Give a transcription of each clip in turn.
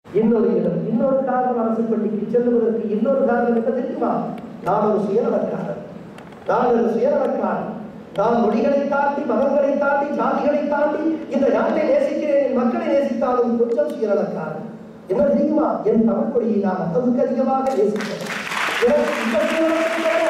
இன்னொரு இடம் இன்னொரு காரணம் அரசு பள்ளிக்கு செல்லுவதற்கு இன்னொரு காரணம் என்ன தெரியுமா நான் ஒரு சுயநலக்காரன் நான் ஒரு சுயநலக்காரன் நான் மொழிகளை தாண்டி மதங்களை தாண்டி ஜாதிகளை தாண்டி இந்த நாட்டை நேசிக்கிறேன் என் மக்களை நேசித்தாலும் கொஞ்சம் சுயநலக்காரன் என்ன தெரியுமா என் தமிழ் மொழியை நான் அளவுக்கு அதிகமாக நேசிக்கிறேன் எனக்கு இந்த சுயநலத்தை தவிர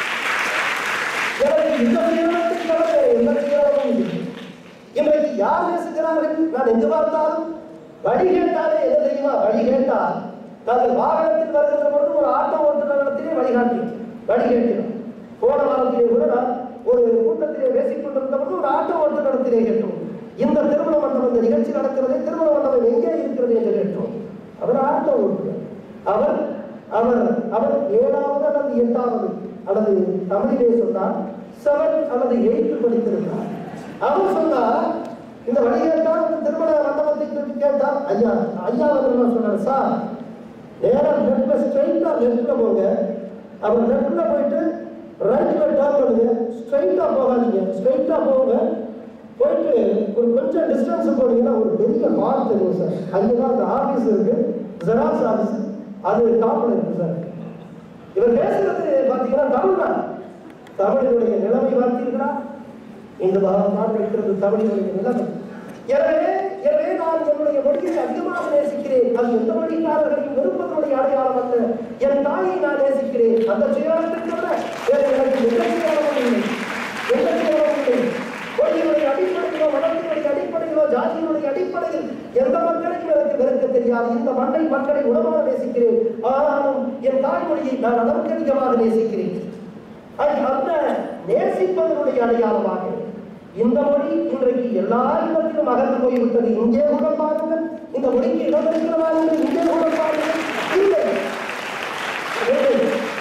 எனக்கு இந்த சுயநலத்தை தவிர எந்த சுயநலமும் இல்லை இன்றைக்கு யார் பேசுகிறார்கள் நான் எங்கு பார்த்தாலும் வழி கேட்டாலே என்ன தெரியுமா வழி கேட்டால் நாங்கள் வாகனத்தில் வருகின்ற பொழுது ஒரு ஆட்டோ ஓட்டுநரிடத்திலே வழிகாட்டி வழி கேட்கிறோம் போன வாரத்திலே கூட நான் ஒரு கூட்டத்திலே பேசிக் கொண்டிருந்த பொழுது ஒரு ஆட்டோ ஓட்டுநரிடத்திலே கேட்டோம் இந்த திருமண மண்டபம் இந்த நிகழ்ச்சி நடக்கிறது திருமண மண்டபம் எங்கே இருக்கிறது என்று கேட்டோம் அவர் ஆட்டோ ஓட்டுநர் அவர் அவர் அவர் ஏழாவது அல்லது எட்டாவது அல்லது தமிழிலே சொன்னார் செவன் அல்லது எயித்து படித்திருந்தார் அவர் சொன்னார் இந்த வழிகேட்டா இந்த திருமண மண்டபத்தை பற்றி கேட்டார் ஐயா ஐயா வந்து என்ன சொன்னார் சார் நேரா லெஃப்ட்ல ஸ்ட்ரைட்டா லெஃப்ட்ல போங்க அவர் லெஃப்ட்ல போயிட்டு ரைட்ல டர்ன் பண்ணுங்க ஸ்ட்ரைட்டா போகாதீங்க ஸ்ட்ரைட்டா போங்க போயிட்டு ஒரு கொஞ்சம் டிஸ்டன்ஸ் போனீங்கன்னா ஒரு பெரிய ஹால் தெரியும் சார் அங்கதான் அந்த ஆபீஸ் இருக்கு ஜெராக்ஸ் ஆபீஸ் அது டாப்ல இருக்கு சார் இவர் பேசுறது பாத்தீங்கன்னா தமிழ் தான் தமிழினுடைய நிலைமை பார்த்தீர்களா இந்த பாகம் இருக்கிறது தமிழினுடைய நிலைமை எனவே எனவே நான் என்னுடைய மொழியை அதிகமாக நேசிக்கிறேன் அது எந்த மொழிக்காரர்களையும் வெறுப்பதனுடைய அடையாளம் அல்ல என் தாயை நான் நேசிக்கிறேன் அந்த சுயநலத்தை தவிர வேறு எனக்கு எந்த சுயநலமும் இல்லை எந்த சுயநலமும் இல்லை மொழியினுடைய அடிப்படையிலோ மதத்தினுடைய அடிப்படையிலோ ஜாதியினுடைய அடிப்படையில் எந்த மக்களையும் எனக்கு வெறுக்க தெரியாது இந்த மண்ணை மக்களை உணவாக நேசிக்கிறேன் ஆனாலும் என் தாய்மொழியை நான் அளவுக்கு அதிகமாக நேசிக்கிறேன் அது அந்த நேசிப்பதனுடைய அடையாளமாக இந்த மொழி இன்றைக்கு எல்லா இடத்திலும் அகன்று போய்விட்டது இங்கே கூட பாருங்கள் இந்த மொழிக்கு இடம் இருக்கிறதா என்று இங்கே கூட பாருங்கள் இல்லை இல்லை.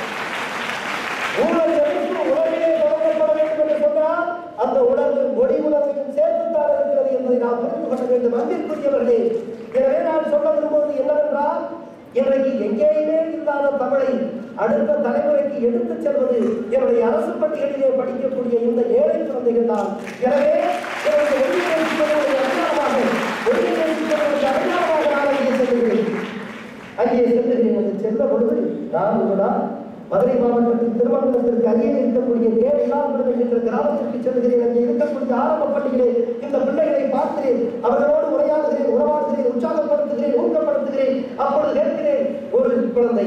ஊழலுக்கு உணவே தொடங்கப்பட வேண்டும் என்று சொன்னால் அந்த உணர்வு மொழி உணர்வையும் சேர்த்துத்தான் இருக்கிறது என்பதை நாம் புரிந்து கொள்ள வேண்டும் அன்பிற்குரியவர்களே எனவே நான் சொல்ல விரும்புவது என்னவென்றால் இன்றைக்கு எங்கேயுமே இல்லாத தமிழை அடுத்த தலைமுறைக்கு எடுத்துச் செல்வது என்னுடைய அரசு பள்ளிகளிலே படிக்கக்கூடிய இந்த ஏழை குழந்தைகள் தான் எனவே எனக்கு மொழி நேசிப்பதனுடைய அடையாளமாக மொழி நேசிப்பதனுடைய அடையாளமாக நான் இங்கே செல்கிறேன் அங்கே செல்லுகிறேன் என்று சென்ற பொழுது நான் கூட மதுரை மாவட்டத்தில் திருமணத்திற்கு அருகே இருக்கக்கூடிய தேவையில்லாமல் என்ற கிராமத்திற்கு செல்கிறேன் அங்கே இருக்கக்கூடிய ஆரம்ப பள்ளியிலே இந்த பிள்ளைகளை பார்க்கிறேன் அவர்களோடு உரையாடுகிறேன் உறவாடுகிறேன் உற்சாகப்படுத்துகிறேன் ஊக்கப்படுத்துகிறேன் அப்பொழுது கேட்கிறேன் ஒரு குழந்தை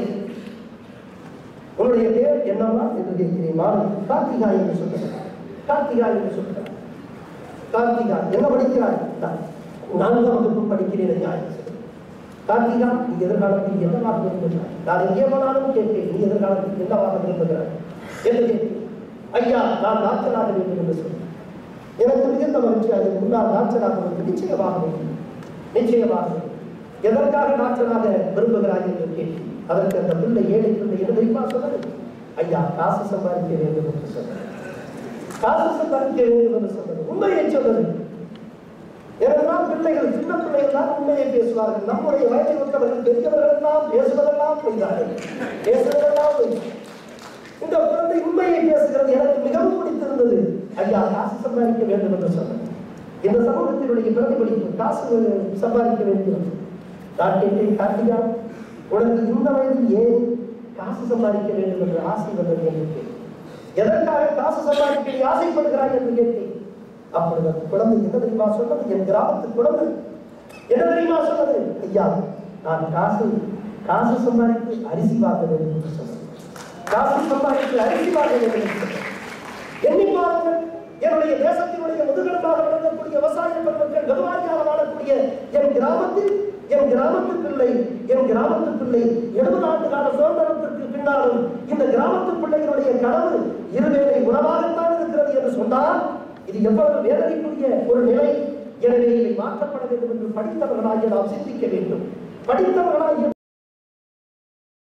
உன்னுடைய பேர் என்னவா என்று கேட்கிறேன் மாணவி கார்த்திகா என்று சொல்லுகிறார் கார்த்திகா என்று சொல்லுகிறார் கார்த்திகா என்ன படிக்கிறாய் நான் நான்காம் வகுப்பு படிக்கிறேன் ஐயா என்று சொல்லுகிறார். கார்த்திகா நீ எதிர்காலத்தில் என்னவாக விரும்புகிறாய் நான் எங்கே போனாலும் கேட்பேன் நீ எதிர்காலத்தில் என்னவாக விரும்புகிறாய் என்று கேட்பேன் ஐயா நான் டாக்டராக வேண்டும் என்று சொன்னேன் எனக்கு மிகுந்த மகிழ்ச்சி அது முன்னால் டாக்டராக வேண்டும் நிச்சயமாக வேண்டும் நிச்சயமாக வேண்டும். எதற்காக டாக்டராக விரும்புகிறாய் என்று கேட்டேன் அதற்கு அந்த பிள்ளை ஏழை பிள்ளை என்ன தெரியுமா சொன்னது ஐயா காசு சம்பாதிக்க வேண்டும் என்று சொன்னது காசு சம்பாதிக்க வேண்டும் என்று சொன்னது உண்மையை சொன்னது ஏனென்றால் பிள்ளைகள் சின்ன பிள்ளைகள் தான் உண்மையை பேசுவார்கள் நம்முடைய வயதை ஒத்தவர்கள் பெரியவர்கள் எல்லாம் பேசுவதெல்லாம் பொய்தார்கள் பேசுவதெல்லாம் பொய் இந்த குழந்தை உண்மையை பேசுகிறது எனக்கு மிகவும் பிடித்திருந்தது ஐயா காசு சம்பாதிக்க வேண்டும் என்று சொன்னது இந்த சமூகத்தினுடைய பிரதிபலிப்பு காசு சம்பாதிக்க வேண்டும் நான் கேட்டேன் கார்த்திகா உனக்கு இந்த வயதில் ஏன் காசு சம்பாதிக்க வேண்டும் என்று ஆசை வந்தது என்று கேட்டேன் எதற்காக காசு சம்பாதிக்க நீ ஆசைப்படுகிறாய் என்று கேட்டேன் அப்பொழுது அந்த குழந்தை என்ன தெரியுமா சொன்னது என் கிராமத்து குழந்தை என்ன தெரியுமா சொன்னது ஐயா நான் காசு காசு சம்பாதித்து அரிசி வாங்க வேண்டும் என்று சொன்னது காசு சம்பாதித்து அரிசி வாங்க வேண்டும் என்று சொன்னது எண்ணி பாருங்கள் என்னுடைய தேசத்தினுடைய முதுகெலும்பாக விளங்கக்கூடிய விவசாய பெருமக்கள் வெகுவாரியாக வாழக்கூடிய என் கிராமத்தில் என் கிராமத்து பிள்ளை என் கிராமத்து பிள்ளை எழுபது ஆண்டு கால சுதந்திரத்திற்கு பின்னாலும் இந்த கிராமத்து பிள்ளைகளுடைய கனவு இருவேளை உணவாகத்தான் இருக்கிறது என்று சொன்னால் இது எவ்வளவு வேதனைக்குரிய ஒரு நிலை எனவே இதை மாற்றப்பட வேண்டும் என்று படித்தவர்களாகிய நாம் சிந்திக்க வேண்டும் படித்தவர்களாகிய